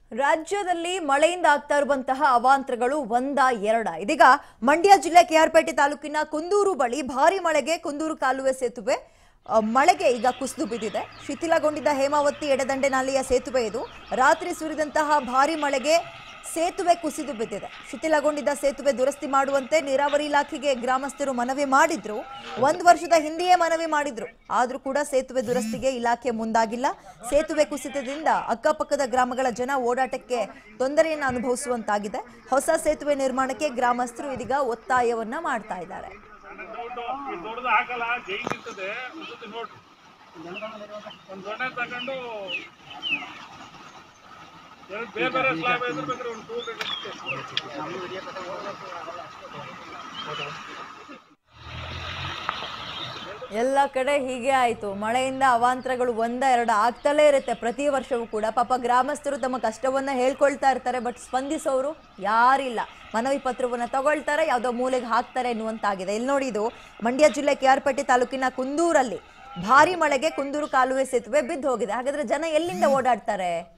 ರಾಜ್ಯದಲ್ಲಿ ಮಳೆಯಿಂದ ಆಗ್ತಾ ಇರುವಂತಹ ಅವಾಂತರಗಳು ಒಂದ ಎರಡ ಇದೀಗ ಮಂಡ್ಯ ಜಿಲ್ಲೆ ಕೆಆರ್ಪೇಟೆ ತಾಲೂಕಿನ ಕುಂದೂರು ಬಳಿ ಭಾರಿ ಮಳೆಗೆ ಕುಂದೂರು ಕಾಲುವೆ ಸೇತುವೆ ಆ, ಮಳೆಗೆ ಈಗ ಕುಸಿದು ಬಿದ್ದಿದೆ ಶಿಥಿಲಗೊಂಡಿದ್ದ ಹೇಮಾವತಿ ಎಡದಂಡೆ ನಾಲೆಯ ಸೇತುವೆ ಇದು ರಾತ್ರಿ ಸುರಿದಂತಹ ಭಾರಿ ಮಳೆಗೆ ಸೇತುವೆ ಕುಸಿದು ಬಿದ್ದಿದೆ ಶಿಥಿಲಗೊಂಡಿದ್ದ ಸೇತುವೆ ದುರಸ್ತಿ ಮಾಡುವಂತೆ ನೀರಾವರಿ ಇಲಾಖೆಗೆ ಗ್ರಾಮಸ್ಥರು ಮನವಿ ಮಾಡಿದ್ರು ಒಂದು ವರ್ಷದ ಹಿಂದೆಯೇ ಮನವಿ ಮಾಡಿದ್ರು ಆದ್ರೂ ಕೂಡ ಸೇತುವೆ ದುರಸ್ತಿಗೆ ಇಲಾಖೆ ಮುಂದಾಗಿಲ್ಲ ಸೇತುವೆ ಕುಸಿತದಿಂದ ಅಕ್ಕಪಕ್ಕದ ಗ್ರಾಮಗಳ ಜನ ಓಡಾಟಕ್ಕೆ ತೊಂದರೆಯನ್ನು ಅನುಭವಿಸುವಂತಾಗಿದೆ ಹೊಸ ಸೇತುವೆ ನಿರ್ಮಾಣಕ್ಕೆ ಗ್ರಾಮಸ್ಥರು ಇದೀಗ ಒತ್ತಾಯವನ್ನ ಮಾಡ್ತಾ ಇದ್ದಾರೆ ದೊಡ್ಡದು ಹಾಕಲ್ಲ ಜೈ ನಿಂತದೆ ಒಂದ್ಸತಿ ನೋಡ್ರಿ ಒಂದ್ ದೊಣ್ಣೆ ತಗೊಂಡು ಎರಡು ಬೇರೆ ಬೇರೆ ಸ್ಲಾಬ್ ಇದ್ರ ಬೇಕಾದ್ರೆ ಒಂದು ಟೂಲ್ ಎಲ್ಲ ಕಡೆ ಹೀಗೆ ಆಯಿತು ಮಳೆಯಿಂದ ಅವಾಂತರಗಳು ಒಂದ ಎರಡು ಆಗ್ತಲೇ ಇರುತ್ತೆ ಪ್ರತಿ ವರ್ಷವೂ ಕೂಡ ಪಾಪ ಗ್ರಾಮಸ್ಥರು ತಮ್ಮ ಕಷ್ಟವನ್ನ ಹೇಳ್ಕೊಳ್ತಾ ಇರ್ತಾರೆ ಬಟ್ ಸ್ಪಂದಿಸೋರು ಯಾರಿಲ್ಲ ಮನವಿ ಪತ್ರವನ್ನ ತಗೊಳ್ತಾರೆ ಯಾವುದೋ ಮೂಲೆಗೆ ಹಾಕ್ತಾರೆ ಎನ್ನುವಂತಾಗಿದೆ ಇಲ್ಲಿ ನೋಡಿ ಇದು ಮಂಡ್ಯ ಜಿಲ್ಲೆ ಕೆಆರ್ಪೇಟೆ ತಾಲೂಕಿನ ಕುಂದೂರಲ್ಲಿ ಭಾರಿ ಮಳೆಗೆ ಕುಂದೂರು ಕಾಲುವೆ ಸೇತುವೆ ಬಿದ್ದು ಹೋಗಿದೆ ಹಾಗಾದ್ರೆ ಜನ ಎಲ್ಲಿಂದ ಓಡಾಡ್ತಾರೆ